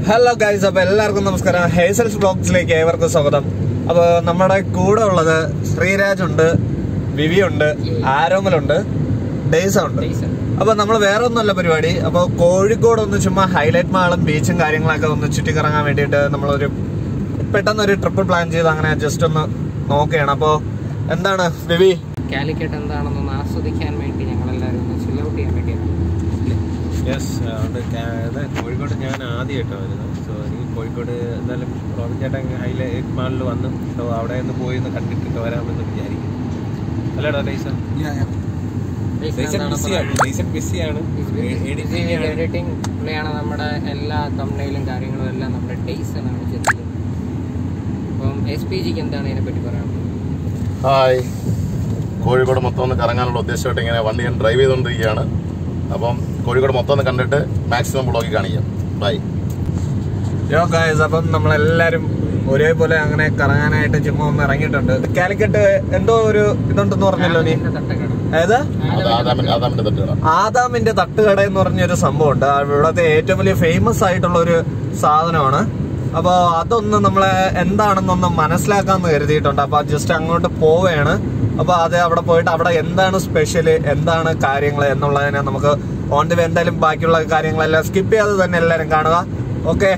hello guys അപ്പൊ എല്ലാവർക്കും നമസ്കാരം ഹേസൽസ് ബ്ലോഗ്സിലേക്ക് ഏവർക്കും സ്വാഗതം അപ്പൊ നമ്മുടെ കൂടെ ഉള്ളത് ശ്രീരാജ് ഉണ്ട് വിവി ഉണ്ട് ആരോമലുണ്ട് ഡേയ്സ ഉണ്ട് അപ്പൊ നമ്മൾ വേറെ ഒന്നുമല്ല പരിപാടി അപ്പൊ കോഴിക്കോട് ഒന്ന് ചുമ്മാ ഹൈലൈറ്റ് മാളും ബീച്ചും കാര്യങ്ങളൊക്കെ ഒന്ന് ചുറ്റിക്കറങ്ങാൻ വേണ്ടിയിട്ട് നമ്മളൊരു പെട്ടെന്ന് ഒരു ട്രിപ്പ് പ്ലാൻ ചെയ്ത് അങ്ങനെ ജസ്റ്റ് ഒന്ന് നോക്കുകയാണ് അപ്പോ എന്താണ് വിവി കാലിക്കറ്റ് എന്താണെന്നൊന്ന് ആസ്വദിക്കാൻ വേണ്ടി ഞങ്ങളെല്ലാവരും ഒന്ന് ചിൽ ഔട്ട് ചെയ്യാൻ വേണ്ടിയാണ് യെസ് അതുകൊണ്ട് കാ- ഇത് കോഴിക്കോട് ഞാൻ ആദ്യമായിട്ടാണ് വരുന്നത് സോ ഈ കോഴിക്കോട് എന്തായാലും റോബിൻ ചേട്ടൻ ഹൈലൈറ്റ് മാളിൽ വന്നു സോ അവിടെ ഒന്ന് പോയി ഒന്ന് കണ്ടിട്ടൊക്കെ വരാമെന്ന് വിചാരിക്കും അല്ലേടാ ഡൈസൺ ഡൈസൺ ബിസിയാണ് ഡൈസൺ ബിസിയാണ് എഡിറ്റിംഗ് പുള്ളിയാണ് നമ്മുടെ എല്ലാ തമിഴിലും കാര്യങ്ങളും എല്ലാം നമ്മുടെ ടേസ്റ്റ് ആണ് ചെയ്തത് അപ്പം എസ് പി ജിക്ക് എന്താണ് ഇതിനെപ്പറ്റി പറയാനുള്ളത് ഹായ് കോഴിക്കോട് മൊത്തം ഒന്ന് കറങ്ങാനുള്ള ഉദ്ദേശമായിട്ട് ഇങ്ങനെ വണ്ടി ഞാൻ ഡ്രൈവ് ചെയ്തുകൊണ്ടിരിക്കുകയാണ് അപ്പം കോഴിക്കോട് മൊത്തം ഒന്ന് കണ്ടിട്ട് മാക്സിമം ബ്ലോഗിൽ കാണിക്കാം ബൈ യോ ഗൈസ് അപ്പം നമ്മളെല്ലാരും ഒരേപോലെ അങ്ങനെ കറങ്ങാനായിട്ട് ചുമ്മാ ഒന്ന് ഇറങ്ങിയിട്ടുണ്ട് കാലിക്കറ്റ് എന്തോ ഒരു ഇതുണ്ടെന്ന് പറഞ്ഞല്ലോ നീ ഇതിന്റെ തട്ടക്കട ഏതാ അത് ആദാമിന്റെ ആദാമിന്റെ തട്ടുകട ആദാമിന്റെ തട്ടുകട എന്ന് പറഞ്ഞൊരു സംഭവമുണ്ട് ആ ഇവിടുത്തെ ഏറ്റവും വലിയ ഫേമസ് ആയിട്ടുള്ള ഒരു സാധനമാണ് അപ്പൊ അതൊന്ന് നമ്മളെ എന്താണെന്നൊന്ന് മനസ്സിലാക്കാന്ന് കരുതിയിട്ടുണ്ട് അപ്പൊ ജസ്റ്റ് അങ്ങോട്ട് പോവുകയാണ് അപ്പൊ അത് അവിടെ പോയിട്ട് അവിടെ എന്താണ് സ്പെഷ്യൽ എന്താണ് കാര്യങ്ങൾ എന്നുള്ളതിനെ നമുക്ക് ഓൺ ദി വേ എന്തായാലും ബാക്കിയുള്ള കാര്യങ്ങളെല്ലാം സ്കിപ്പ് ചെയ്യാതെ തന്നെ എല്ലാവരും കാണുക ഓക്കെ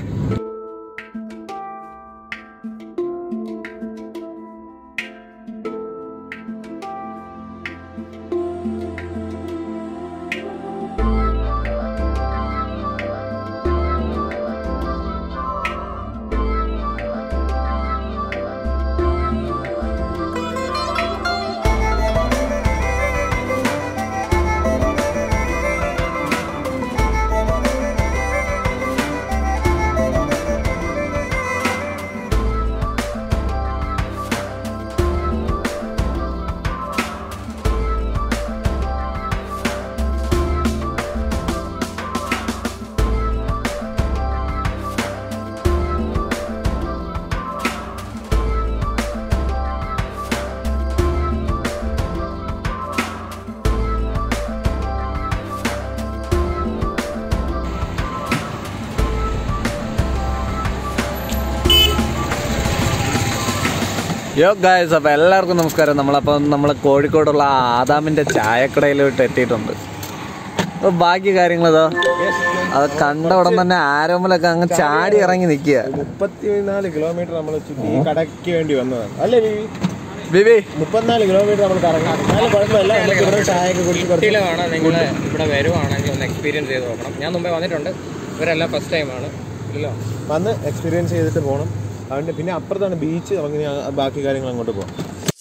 യോ ഗായ്സ് അപ്പൊ എല്ലാവർക്കും നമസ്കാരം നമ്മളപ്പം നമ്മൾ കോഴിക്കോടുള്ള ആ ആദാമിന്റെ ചായക്കടയിലോട്ട് എത്തിയിട്ടുണ്ട് അപ്പൊ ബാക്കി കാര്യങ്ങളതോ അത് കണ്ട ഉടൻ തന്നെ ആരോമലൊക്കെ അങ്ങ് ചാടി ഇറങ്ങി നിൽക്കുക മുപ്പത്തിനാല് കിലോമീറ്റർ നമ്മൾ ചുറ്റി ഈ കടയ്ക്ക് വേണ്ടി വന്നതാണ് അല്ലേ ബിബി ബിബി മുപ്പത്തിനാല് കിലോമീറ്റർ നമ്മൾ കറങ്ങാം എന്നാലും കുഴപ്പമില്ല നമുക്ക് ഇവിടെ ചായയൊക്കെ കുടിച്ച് കുറച്ച് കുട്ടികളാണ് നിങ്ങൾ ഇവിടെ വരുവാണെങ്കിൽ ഒന്ന് എക്സ്പീരിയൻസ് ചെയ്ത് നോക്കണം ഞാൻ മുമ്പേ വന്നിട്ടുണ്ട് ഇവരെല്ലാം ഫസ്റ്റ് ടൈമാണ് ഇല്ലല്ലോ വന്ന് എക്സ്പീരിയൻസ് ചെയ്തിട്ട് പോകണം അതുകൊണ്ട് പിന്നെ അപ്പുറത്താണ് ബീച്ച് നമുക്ക് ഇനി ആ ബാക്കി കാര്യങ്ങൾ അങ്ങോട്ട് പോകാം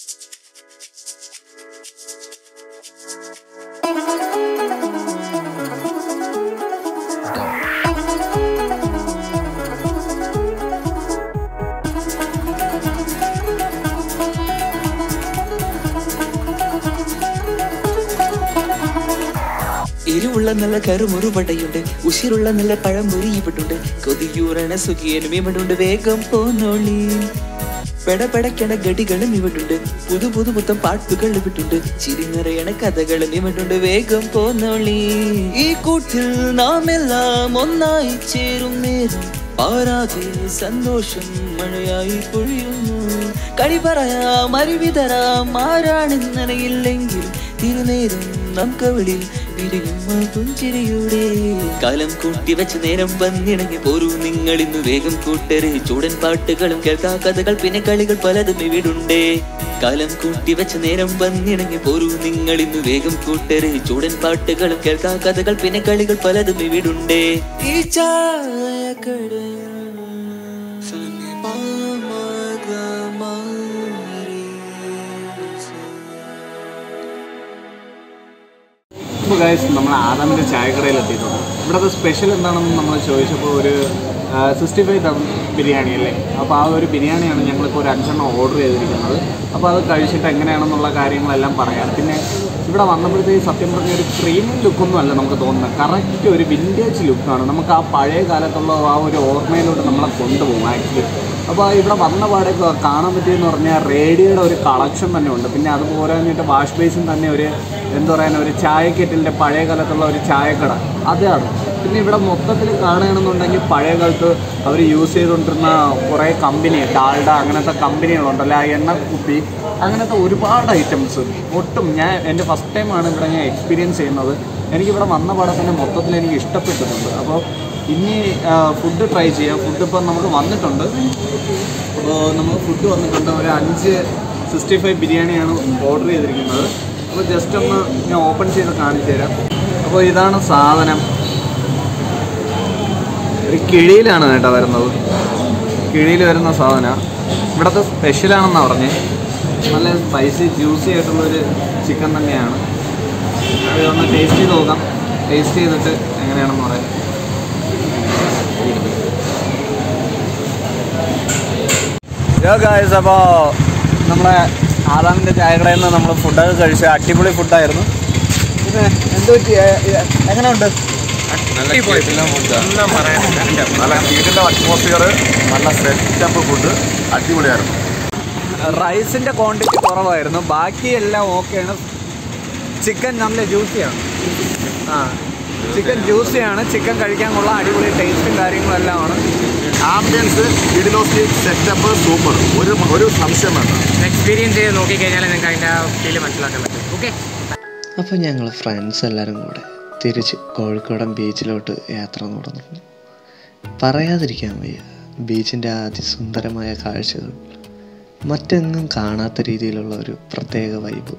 എരിവുള്ള നല്ല കറുമുറുപടയുണ്ട് ഉശിരുള്ള നല്ല പഴംപൊരി ഇവിടുണ്ട് കൊതിയൂറണ സുഖിയനും ഇവിടുണ്ട് വേഗം പോന്നോളി പെടപെടക്കണ ഗടികളും ഇവിടുണ്ട് പുതു പുതു പുത്തം പാട്ടുകൾ ഇവിടുണ്ട് ചിരിനിറയണ കഥകളും ഇവിടുണ്ട് വേഗം പോന്നോളി ഈ കൂട്ടിൽ നാം എല്ലാം ഒന്നായി ചേരും നേരം പാരാതെ സന്തോഷം മഴയായി പൊഴിയുന്നു കളി പറയാം അറിവിതരാം ആരാണെന്നറിയില്ലെങ്കിൽ തിരുനേരം നാം കവിളിൽ വിരിയും ആ പുഞ്ചിരിയുടെ കാലം കൂട്ടി വെച്ച നേരം വന്നിണങ്ങി പോരൂ നിങ്ങൾ ഇന്ന് വേഗം കൂട്ടര് ചൂടൻ പാട്ടുകളും കേൾക്കാ കഥകൾ പിന്നെ കളികൾ പലതും ഇവിടുണ്ടേ കാലം കൂട്ടി വെച്ച നേരം വന്നിണങ്ങി പോരൂ നിങ്ങൾ ഇന്ന് വേഗം കൂട്ടര് ചൂടൻ പാട്ടുകളും കേൾക്കാ കഥകൾ പിന്നെ കളികൾ പലതും ഇവിടുണ്ടേ ഈ ചായക്കട ഇപ്പോൾ ഗൈസ് നമ്മൾ ആദാമിന്റെ ചായക്കടയിൽ എത്തിയിട്ടുണ്ട് ഇവിടുത്തെ സ്പെഷ്യൽ എന്താണെന്ന് നമ്മൾ ചോദിച്ചപ്പോൾ ഒരു സിക്സ്റ്റി ഫൈവ് ദം ബിരിയാണി അല്ലേ അപ്പോൾ ആ ഒരു ബിരിയാണിയാണ് ഞങ്ങളിപ്പോൾ ഒരു അഞ്ചെണ്ണം ഓർഡർ ചെയ്തിരിക്കുന്നത് അപ്പോൾ അത് കഴിച്ചിട്ട് എങ്ങനെയാണെന്നുള്ള കാര്യങ്ങളെല്ലാം പറയാം പിന്നെ ഇവിടെ വന്നപ്പോഴത്തേക്ക് സത്യം പറഞ്ഞ ഒരു പ്രീമിയം ലുക്കൊന്നും അല്ല നമുക്ക് തോന്നുന്നത് കറക്റ്റ് ഒരു വിൻറ്റേജ് ലുക്കാണ് നമുക്ക് ആ പഴയ കാലത്തുള്ള ആ ഒരു ഓർമ്മയിലോട്ട് നമ്മളെ കൊണ്ടുപോകും ആക്ച്വലി അപ്പോൾ ഇവിടെ വന്ന പാടെ ക- കാണാൻ പറ്റിയെന്ന് പറഞ്ഞാൽ റേഡിയോയുടെ ഒരു കളക്ഷൻ തന്നെ ഉണ്ട് പിന്നെ അതുപോലെ തന്നിട്ട് വാഷ് ബേസിൻ തന്നെ ഒരു എന്താ പറയുക ഒരു ചായക്കെറ്റിൻ്റെ പഴയ കാലത്തുള്ള ഒരു ചായക്കട അതാണ് പിന്നെ ഇവിടെ മൊത്തത്തിൽ കാണുകയാണെന്നുണ്ടെങ്കിൽ പഴയ കാലത്ത് അവർ യൂസ് ചെയ്തുകൊണ്ടിരുന്ന കുറേ കമ്പനി ഡാൽഡ അങ്ങനത്തെ കമ്പനികളുണ്ടല്ലോ ആ എണ്ണ കുപ്പി അങ്ങനത്തെ ഒരുപാട് ഐറ്റംസ് ഒട്ടും ഞാൻ എൻ്റെ ഫസ്റ്റ് ടൈമാണ് ഇവിടെ ഞാൻ എക്സ്പീരിയൻസ് ചെയ്യുന്നത് എനിക്കിവിടെ വന്ന പാടെ തന്നെ മൊത്തത്തിൽ എനിക്ക് ഇഷ്ടപ്പെട്ടിട്ടുണ്ട് അപ്പോൾ ഇനി ഫുഡ് ട്രൈ ചെയ്യാം ഫുഡ് ഇപ്പം നമുക്ക് വന്നിട്ടുണ്ട് അപ്പോൾ നമുക്ക് ഫുഡ് വന്നിട്ടുണ്ട് ഒരു അഞ്ച് സിക്സ്റ്റി ഫൈവ് ബിരിയാണിയാണ് ഓർഡർ ചെയ്തിരിക്കുന്നത് അപ്പോൾ ജസ്റ്റ് ഒന്ന് ഞാൻ ഓപ്പൺ ചെയ്ത് കാണിച്ചു തരാം അപ്പോൾ ഇതാണ് സാധനം ഒരു കിഴിയിലാണ് കേട്ടോ വരുന്നത് കിഴിയിൽ വരുന്ന സാധനമാണ് ഇവിടുത്തെ സ്പെഷ്യലാണെന്നാണ് പറഞ്ഞത് നല്ല സ്പൈസി ജ്യൂസി ആയിട്ടുള്ളൊരു ചിക്കൻ തന്നെയാണ് അപ്പോൾ ഇതൊന്ന് ടേസ്റ്റ് ചെയ്ത് നോക്കാം ടേസ്റ്റ് ചെയ്തിട്ട് എങ്ങനെയാണെന്ന് പറയാം യോ ഗായ്സ് അപ്പോൾ നമ്മളെ ആദാമിൻ്റെ ചായക്കടയിൽ നിന്ന് നമ്മൾ ഫുഡൊക്കെ കഴിച്ച് അടിപൊളി ഫുഡായിരുന്നു പിന്നെ എന്ത് പറ്റി എ- എ- എങ്ങനെയുണ്ട് ഒന്നും പറയാനില്ല നല്ല വീടിൻ്റെ അറ്റ്മോസ്ഫിയർ നല്ല സെറ്റപ്പ് ഫുഡ് അടിപൊളിയായിരുന്നു റൈസിൻ്റെ ക്വാണ്ടിറ്റി കുറവായിരുന്നു ബാക്കിയെല്ലാം ഓക്കെയാണ് ചിക്കൻ നല്ല ജ്യൂസിയാണ് ആ ചിക്കൻ ജ്യൂസിയാണ് ചിക്കൻ കഴിക്കാൻ കൊള്ളാം അടിപൊളി ടേസ്റ്റും കാര്യങ്ങളും എല്ലാമാണ് ആംബിയൻസ് ഇഡിലോസ്റ്റി സെറ്റപ്പ് സൂപ്പർ ഒരു ഒരു സംശയം വേണ്ട എക്സ്പീരിയൻസ് ചെയ്ത് നോക്കിക്കഴിഞ്ഞാൽ നിങ്ങൾക്ക് അതിൻ്റെ ഫീല് മനസ്സിലാക്കാൻ പറ്റും ഓക്കെ അപ്പോൾ ഞങ്ങൾ ഫ്രണ്ട്സ് എല്ലാവരും കൂടെ തിരിച്ച് കോഴിക്കോടൻ ബീച്ചിലോട്ട് യാത്ര തുടർന്നു പറയാതിരിക്കാൻ വയ്യ ബീച്ചിൻ്റെ അതിസുന്ദരമായ കാഴ്ചകൾ മറ്റെങ്ങും കാണാത്ത രീതിയിലുള്ള ഒരു പ്രത്യേക വൈബ്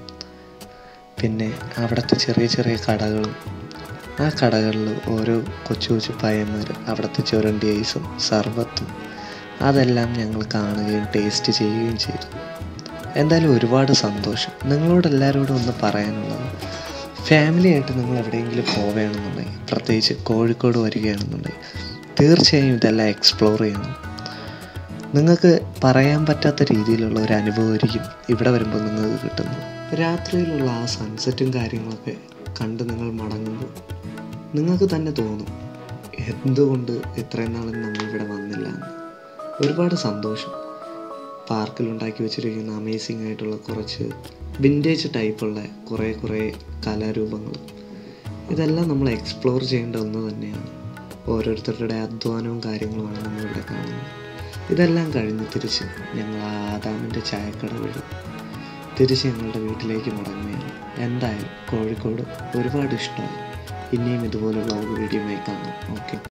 പിന്നെ അവിടുത്തെ ചെറിയ ചെറിയ കടകളും ആ കടകളിൽ ഓരോ കൊച്ചു കൊച്ചു പയ്യന്മാർ അവിടുത്തെ ചുരണ്ടി ഐസും സർബത്തും അതെല്ലാം ഞങ്ങൾ കാണുകയും ടേസ്റ്റ് ചെയ്യുകയും ചെയ്തു എന്തായാലും ഒരുപാട് സന്തോഷം നിങ്ങളോട് എല്ലാവരോടും ഒന്ന് പറയാനുള്ളത് ഫാമിലി ആയിട്ട് നിങ്ങൾ എവിടെയെങ്കിലും പോവുകയാണെന്നുണ്ടെങ്കിൽ പ്രത്യേകിച്ച് കോഴിക്കോട് വരികയാണെന്നുണ്ടെങ്കിൽ തീർച്ചയായും ഇതെല്ലാം എക്സ്പ്ലോർ ചെയ്യണം നിങ്ങൾക്ക് പറയാൻ പറ്റാത്ത രീതിയിലുള്ള ഒരു അനുഭവമായിരിക്കും ഇവിടെ വരുമ്പോൾ നിങ്ങൾക്ക് കിട്ടുന്നത് രാത്രിയിലുള്ള ആ സൺസെറ്റും കാര്യങ്ങളൊക്കെ കണ്ട് നിങ്ങൾ മടങ്ങുമ്പോൾ നിങ്ങൾക്ക് തന്നെ തോന്നും എന്തുകൊണ്ട് ഇത്രയും നാളും നമ്മളിവിടെ വന്നില്ല എന്ന് ഒരുപാട് സന്തോഷം പാർക്കിൽ ഉണ്ടാക്കി വെച്ചിരിക്കുന്ന അമേസിംഗ് ആയിട്ടുള്ള കുറച്ച് വിൻറ്റേജ് ടൈപ്പുള്ള കുറേ കുറേ കലാരൂപങ്ങൾ ഇതെല്ലാം നമ്മൾ എക്സ്പ്ലോർ ചെയ്യേണ്ട ഒന്ന് തന്നെയാണ് ഓരോരുത്തരുടെ അധ്വാനവും കാര്യങ്ങളുമാണ് നമ്മളിവിടെ കാണുന്നത് ഇതെല്ലാം കഴിഞ്ഞ് തിരിച്ച് ഞങ്ങൾ ആ ആദാമിൻ്റെ ചായക്കട വഴി തിരിച്ച് ഞങ്ങളുടെ വീട്ടിലേക്ക് മടങ്ങുകയാണ് എന്തായാലും കോഴിക്കോട് ഒരുപാട് ഇഷ്ടമായി ഇനിയും ഇതുപോലെ വ്ളോഗ് വീഡിയോ കാണാം ഓക്കെ